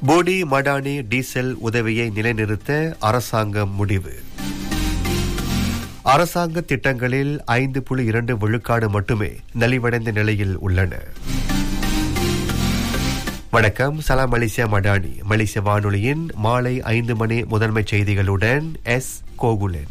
போடி Madani diesel உதவியை நிலைநிறுத்த அரசாங்கம் முடிவு அரசாங்க திட்டங்களில் ஐந்து புள்ளி இரண்டு விழுக்காடு மட்டுமே நலிவடைந்த நிலையில் உள்ளன வணக்கம் சலாம் மலேசியா மடானி மலேசிய வானொலியின் மாலை ஐந்து மணி முதன்மை செய்திகளுடன் எஸ் கோகுலன்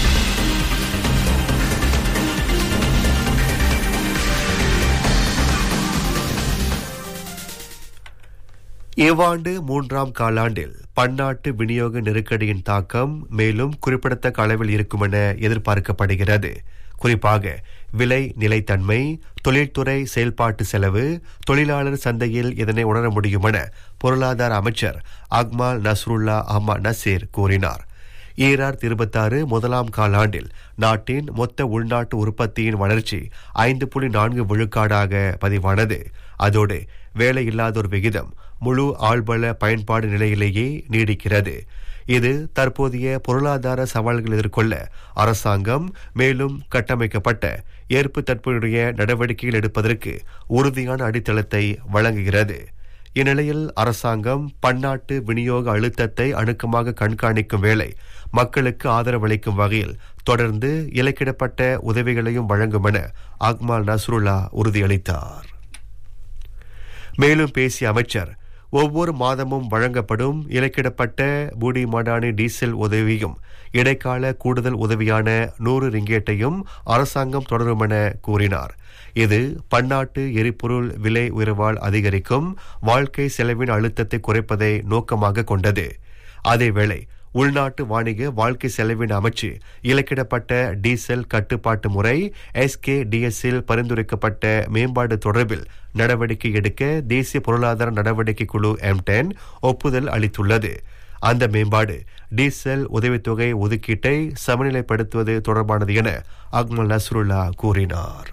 இவ்வாண்டு மூன்றாம் காலாண்டில் பன்னாட்டு விநியோக நெருக்கடியின் தாக்கம் மேலும் குறிப்பிடத்தக்க அளவில் இருக்கும் என எதிர்பார்க்கப்படுகிறது குறிப்பாக விலை நிலைத்தன்மை தொழில்துறை செயல்பாட்டு செலவு தொழிலாளர் சந்தையில் இதனை உணர முடியும் என பொருளாதார அமைச்சர் அக்மால் நஸ்ருல்லா அஹ்மத் நசீர் கூறினார் ஈரார் இருபத்தாறு முதலாம் காலாண்டில் நாட்டின் மொத்த உள்நாட்டு உற்பத்தியின் வளர்ச்சி ஐந்து புள்ளி நான்கு விழுக்காடாக பதிவானது அதோடு வேலையில்லாதோர் விகிதம் முழு ஆள்பல பயன்பாடு நிலையிலேயே நீடிக்கிறது இது தற்போதைய பொருளாதார சவால்கள் எதிர்கொள்ள அரசாங்கம் மேலும் கட்டமைக்கப்பட்ட ஏற்பு தற்போதைய நடவடிக்கைகள் எடுப்பதற்கு உறுதியான அடித்தளத்தை வழங்குகிறது இந்நிலையில் அரசாங்கம் பன்னாட்டு விநியோக அழுத்தத்தை அணுக்கமாக கண்காணிக்கும் வேளை மக்களுக்கு ஆதரவளிக்கும் வகையில் தொடர்ந்து இலக்கிடப்பட்ட உதவிகளையும் வழங்கும் என அக்மால் நஸ்ருல்லா உறுதியளித்தார் மேலும் பேசிய அமைச்சர் ஒவ்வொரு மாதமும் வழங்கப்படும் இலக்கிடப்பட்ட பூடி மடானி டீசல் உதவியும் இடைக்கால கூடுதல் உதவியான நூறு ரிங்கேட்டையும் அரசாங்கம் தொடரும் என கூறினார் இது பன்னாட்டு எரிபொருள் விலை உயர்வால் அதிகரிக்கும் வாழ்க்கை செலவின் அழுத்தத்தை குறைப்பதை நோக்கமாக கொண்டது அதேவேளை உள்நாட்டு வாணிக வாழ்க்கை செலவின் அமைச்சு இலக்கிடப்பட்ட டீசல் கட்டுப்பாட்டு முறை எஸ்கே டிஎஸ்ஸில் பரிந்துரைக்கப்பட்ட மேம்பாடு தொடர்பில் நடவடிக்கை எடுக்க தேசிய பொருளாதார நடவடிக்கை குழு எம் டென் ஒப்புதல் அளித்துள்ளது அந்த மேம்பாடு டீசல் உதவித்தொகை ஒதுக்கீட்டை சமநிலைப்படுத்துவது தொடர்பானது என அக்மல் நஸ்ருல்லா கூறினார்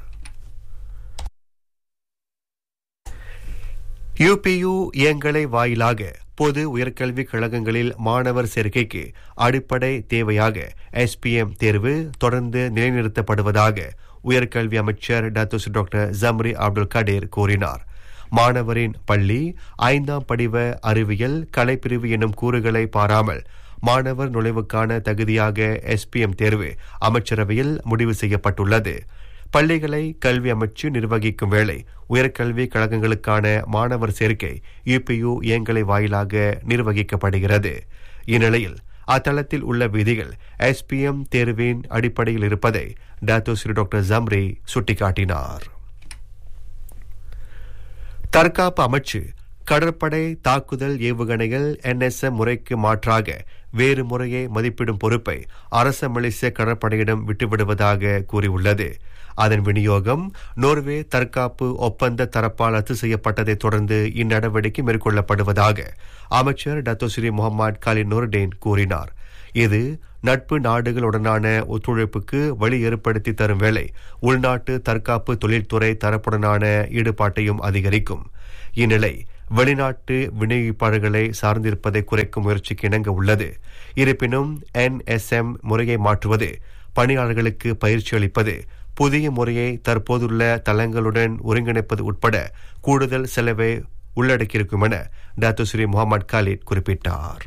யுபியு இயங்கலை வாயிலாக பொது உயர்கல்விக் கழகங்களில் மாணவர் சேர்க்கைக்கு அடிப்படை தேவையாக எஸ்பிஎம் தேர்வு தொடர்ந்து நிலைநிறுத்தப்படுவதாக உயர்கல்வி அமைச்சர் doctor doctor Zambry Abdul Kadir கூறினார் மாணவரின் பள்ளி ஐந்தாம் படிவ அறிவியல் கலைப்பிரிவு என்னும் கூறுகளை பாராமல் மாணவர் நுழைவுக்கான தகுதியாக எஸ்பிஎம் தேர்வு அமைச்சரவையில் முடிவு செய்யப்பட்டுள்ளது பள்ளிகளை கல்வி அமைச்சு நிர்வகிக்கும் வேளை உயர்கல்வி கழகங்களுக்கான மாணவர் சேர்க்கை யுபியு இயங்கலை வாயிலாக நிர்வகிக்கப்படுகிறது இந்நிலையில் அத்தளத்தில் உள்ள விதிகள் எஸ்பிஎம் தேர்வின் அடிப்படையில் இருப்பதை டாக்டர் டாக்டர் ஜம்ரி சுட்டிக்காட்டினார் தற்காப்பு அமைச்சு கடற்படை தாக்குதல் ஏவுகணைகள் என்எஸ்எம் முறைக்கு மாற்றாக வேறு முறையை மதிப்பிடும் பொறுப்பை அரச மலேசிய கடற்படையிடம் விட்டுவிடுவதாக கூறியுள்ளது அதன் விநியோகம் நோர்வே தற்காப்பு ஒப்பந்த தரப்பால் ரத்து செய்யப்பட்டதை தொடர்ந்து இந்நடவடிக்கை மேற்கொள்ளப்படுவதாக அமைச்சர் டத்தோஸ்ரீ முகமது காலின் நூர்டேன் கூறினார் இது நட்பு நாடுகளுடனான ஒத்துழைப்புக்கு வழி ஏற்படுத்தி தரும் வேளை உள்நாட்டு தற்காப்பு தொழில்துறை தரப்புடனான ஈடுபாட்டையும் அதிகரிக்கும் இந்நிலை வெளிநாட்டு விநியோகிப்பாளர்களை சார்ந்திருப்பதை குறைக்கும் முயற்சிக்கு இணங்க உள்ளது இருப்பினும் என்எஸ்எம் முறையை மாற்றுவது பணியாளர்களுக்கு பயிற்சி அளிப்பது புதிய முறையை தற்போதுள்ள தளங்களுடன் ஒருங்கிணைப்பது உட்பட கூடுதல் செலவை உள்ளடக்கியிருக்கும் என டாக்டர் ஸ்ரீ முகமது காலித் குறிப்பிட்டார்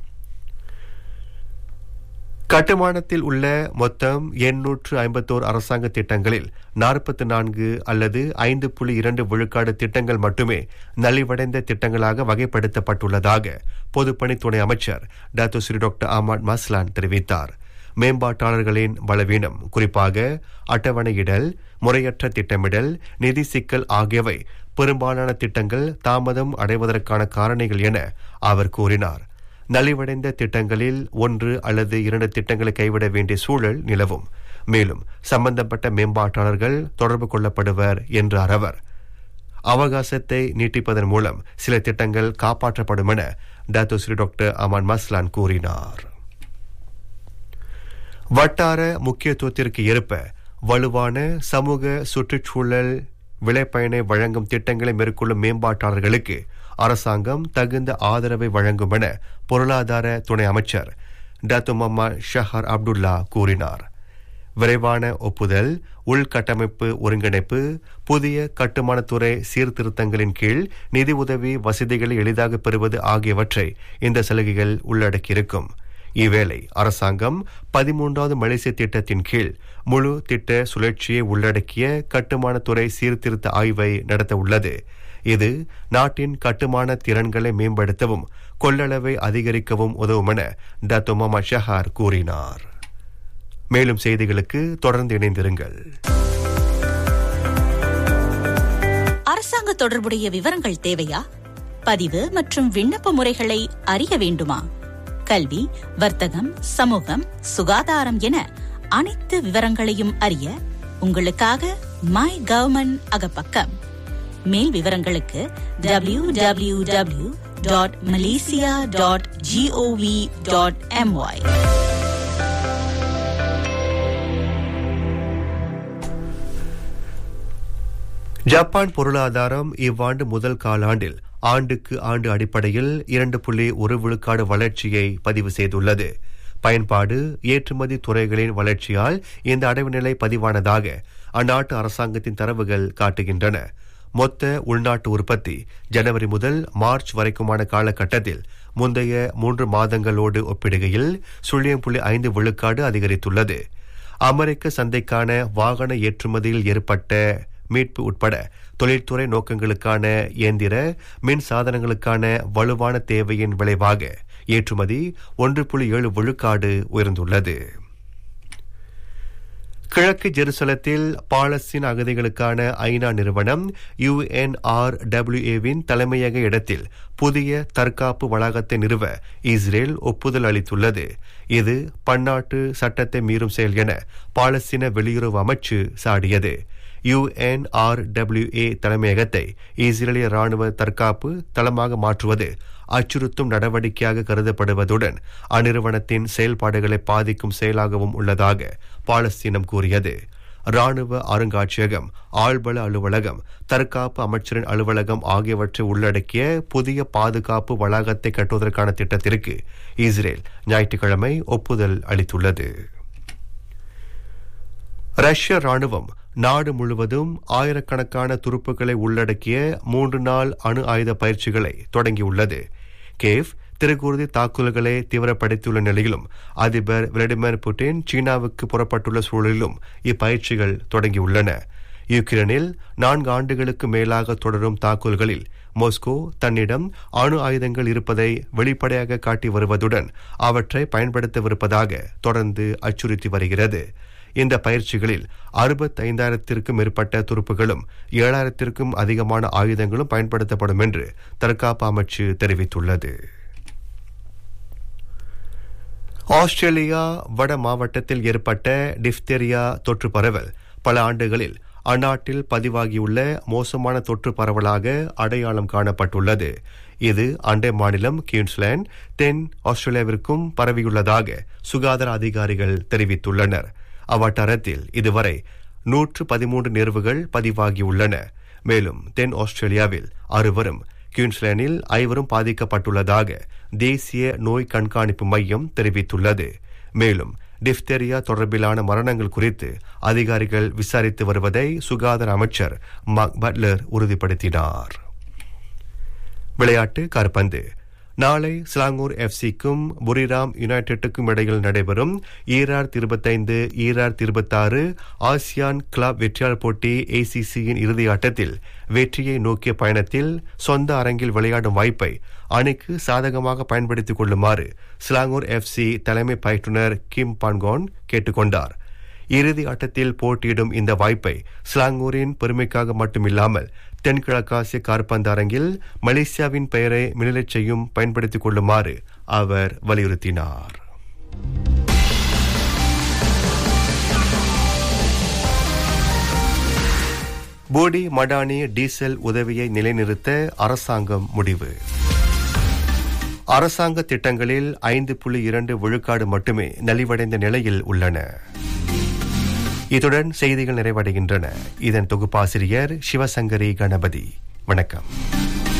கட்டுமானத்தில் உள்ள மொத்தம் எண்ணூற்று ஐம்பத்தோரு அரசாங்க திட்டங்களில் நாற்பத்தி நான்கு அல்லது ஐந்து புள்ளி இரண்டு விழுக்காடு திட்டங்கள் மட்டுமே நலிவடைந்த திட்டங்களாக வகைப்படுத்தப்பட்டுள்ளதாக பொதுப்பணித்துறை அமைச்சர் doctor Seri doctor Ahmad Maslan தெரிவித்தார் மேம்பாட்டாளர்களின் பலவீனம் குறிப்பாக அட்டவணையிடல் முறையற்ற திட்டமிடல் நிதி சிக்கல் ஆகியவை பெரும்பாலான திட்டங்கள் தாமதம் அடைவதற்கான காரணிகள் என அவர் கூறினார் நலிவடைந்த திட்டங்களில் ஒன்று அல்லது இரண்டு திட்டங்களை கைவிட வேண்டிய சூழல் நிலவும் மேலும் சம்பந்தப்பட்ட மேம்பாட்டாளர்கள் தொடர்பு கொள்ளப்படுவர் என்றார் அவர் அவகாசத்தை நீட்டிப்பதன் மூலம் சில திட்டங்கள் காப்பாற்றப்படும் என doctor Seri doctor Aman Maslan கூறினார் வட்டார முக்கியத்துவத்திற்கு ஏற்ப வலுவான சமூக சுற்றுச்சூழல் விளைப்பயனை வழங்கும் திட்டங்களை மேற்கொள்ளும் மேம்பாட்டாளர்களுக்கு அரசாங்கம் தகுந்த ஆதரவை வழங்கும் என பொருளாதார துணை அமைச்சர் டாத்து மம்மா ஷஹர் அப்துல்லா கூறினார் விரைவான ஒப்புதல் உள்கட்டமைப்பு ஒருங்கிணைப்பு புதிய கட்டுமானத்துறை சீர்திருத்தங்களின் கீழ் நிதி உதவி வசதிகளை எளிதாக பெறுவது ஆகியவற்றை இந்த சலுகைகள் உள்ளடக்கியிருக்கும் இவ்வேளை அரசாங்கம் பதிமூன்றாவது மலேசிய திட்டத்தின் கீழ் முழு திட்ட சுழற்சியை உள்ளடக்கிய கட்டுமானத்துறை சீர்திருத்த ஆய்வை நடத்த உள்ளது இது நாட்டின் கட்டுமான திறன்களை மேம்படுத்தவும் கொள்ளளவை அதிகரிக்கவும் உதவும் என டத்தோ மொஹமத் ஷஹார் கூறினார் மேலும் செய்திகளுக்கு தொடர்ந்து இணைந்திருங்கள் அரசாங்க தொடர்புடைய விவரங்கள் தேவையா பதிவு மற்றும் விண்ணப்ப முறைகளை அறிய வேண்டுமா கல்வி வர்த்தகம் சமூகம் சுகாதாரம் என அனைத்து விவரங்களையும் அறிய உங்களுக்காக மை கவர்மெண்ட் அகப்பக்கம் மேல் விவரங்களுக்கு W W W dot Malaysia dot GOV dot MY Japan பொருளாதாரம் இவ்வாண்டு முதல் காலாண்டில் ஆண்டுக்கு ஆண்டு அடிப்படையில் இரண்டு புள்ளி ஒரு விழுக்காடு வளர்ச்சியை பதிவு செய்துள்ளது பயன்பாடு ஏற்றுமதி துறைகளின் வளர்ச்சியால் இந்த அடைவு நிலை பதிவானதாக அந்நாட்டு அரசாங்கத்தின் தரவுகள் காட்டுகின்றன மொத்த உள்நாட்டு உற்பத்தி ஜனவரி முதல் மார்ச் வரைக்குமான காலகட்டத்தில் முந்தைய மூன்று மாதங்களோடு ஒப்பிடுகையில் சுழியம் புள்ளி ஐந்து விழுக்காடு அதிகரித்துள்ளது அமெரிக்க சந்தைக்கான வாகன ஏற்றுமதியில் ஏற்பட்ட மீட்பு உட்பட தொழில்துறை நோக்கங்களுக்கான இயந்திர மின் சாதனங்களுக்கான வலுவான தேவையின் விளைவாக ஏற்றுமதி ஒன்று புள்ளி ஏழு விழுக்காடு உயர்ந்துள்ளது கிழக்கு ஜெருசலத்தில் பாலஸ்தீன அகதிகளுக்கான ஐநா நிறுவனம் யுஎன்ஆர்டபிள்யூஏவின் தலைமையக இடத்தில் புதிய தற்காப்பு வளாகத்தை நிறுவ இஸ்ரேல் ஒப்புதல் அளித்துள்ளது இது பன்னாட்டு சட்டத்தை மீறும் செயல் என பாலஸ்தீன வெளியுறவு அமைச்சு சாடியது யுஎன்ஆர்டபிள்யூஏ தலைமையகத்தை இஸ்ரேலிய ராணுவ தற்காப்பு தளமாக மாற்றுவது அச்சுறுத்தும் நடவடிக்கையாக கருதப்படுவதுடன் அந்நிறுவனத்தின் செயல்பாடுகளை பாதிக்கும் செயலாகவும் உள்ளதாக பாலஸ்தீனம் கூறியது ராணுவ அருங்காட்சியகம் ஆழ்பல அலுவலகம் தற்காப்பு அமைச்சரின் அலுவலகம் ஆகியவற்றை உள்ளடக்கிய புதிய பாதுகாப்பு வளாகத்தை கட்டுவதற்கான திட்டத்திற்கு இஸ்ரேல் ஞாயிற்றுக்கிழமை ஒப்புதல் அளித்துள்ளது ரஷ்ய ராணுவம் நாடு முழுவதும் ஆயிரக்கணக்கான துருப்புக்களை உள்ளடக்கிய மூன்று நாள் அணு ஆயுத பயிற்சிகளை தொடங்கியுள்ளது கேவ் திருக்குருதி தாக்குதல்களை தீவிரப்படுத்தியுள்ள நிலையிலும் அதிபர் விளாடிமிர் புட்டின் சீனாவுக்கு புறப்பட்டுள்ள சூழலிலும் இப்பயிற்சிகள் தொடங்கியுள்ளன யுக்ரைனில் நான்கு ஆண்டுகளுக்கு மேலாக தொடரும் தாக்குதல்களில் மாஸ்கோ தன்னிடம் அணு ஆயுதங்கள் இருப்பதை வெளிப்படையாக காட்டி வருவதுடன் அவற்றை பயன்படுத்தவிருப்பதாக தொடர்ந்து அச்சுறுத்தி வருகிறது இந்த பயிற்சிகளில் அறுபத்தைந்தாயிரத்திற்கும் மேற்பட்ட துருப்புகளும் ஏழாயிரத்திற்கும் அதிகமான ஆயுதங்களும் பயன்படுத்தப்படும் என்று தற்காப்பு அமைச்சு தெரிவித்துள்ளது ஆஸ்திரேலியா வட மாவட்டத்தில் ஏற்பட்ட டிப்தெரியா தொற்று பரவல் பல ஆண்டுகளில் அந்நாட்டில் பதிவாகியுள்ள மோசமான தொற்று பரவலாக அடையாளம் காணப்பட்டுள்ளது இது அண்டை மாநிலம் குயின்ஸ்லாந்து தென் ஆஸ்திரேலியாவிற்கும் பரவியுள்ளதாக சுகாதார அதிகாரிகள் தெரிவித்துள்ளனர் அவ்வட்டாரத்தில் இதுவரை நூற்று பதிமூன்று நேர்வுகள் பதிவாகியுள்ளன மேலும் தென் ஆஸ்திரேலியாவில் அறுவரும் குயின்ஸ்லாண்டில் ஐவரும் பாதிக்கப்பட்டுள்ளதாக தேசிய நோய் கண்காணிப்பு மையம் தெரிவித்துள்ளது மேலும் டிப்தெரியா தொடர்பிலான மரணங்கள் குறித்து அதிகாரிகள் விசாரித்து வருவதை சுகாதார அமைச்சர் மார்க் பட்லர் உறுதிப்படுத்தினார் விளையாட்டு கார்பந்து நாளை சிலாங்கூர் எஃப்சிக்கும் புரிராம் யுனைடெட்டுக்கும் இடையில் நடைபெறும் ஈரார் இருபத்தைந்து ஈரார் இருபத்தாறு ஆசியான் கிளப் வெற்றியாளர் போட்டி ஏசிசியின் இறுதி ஆட்டத்தில் வெற்றியை நோக்கிய பயணத்தில் சொந்த அரங்கில் விளையாடும் வாய்ப்பை அணிக்கு சாதகமாக பயன்படுத்திக் கொள்ளுமாறு சிலாங்கூர் எஃப்சி தலைமை பயிற்றுநர் கிம் பான்கோன் கேட்டுக்கொண்டார் இறுதி ஆட்டத்தில் போட்டியிடும் இந்த வாய்ப்பை ஸ்லாங்கூரின் பெருமைக்காக மட்டுமில்லாமல் தென்கிழக்காசிய கார்பந்து அரங்கில் மலேசியாவின் பெயரை மிளிரச் செய்யும் பயன்படுத்திக் கொள்ளுமாறு அவர் வலியுறுத்தினார் போடி மடானி டீசல் உதவியை நிலைநிறுத்த அரசாங்கம் முடிவு அரசாங்க திட்டங்களில் ஐந்து புள்ளி இரண்டு விழுக்காடு மட்டுமே நலிவடைந்த நிலையில் உள்ளன இத்துடன் செய்திகள் நிறைவடைகின்றன இதன் தொகுப்பாசிரியர் சிவசங்கரி கணபதி வணக்கம்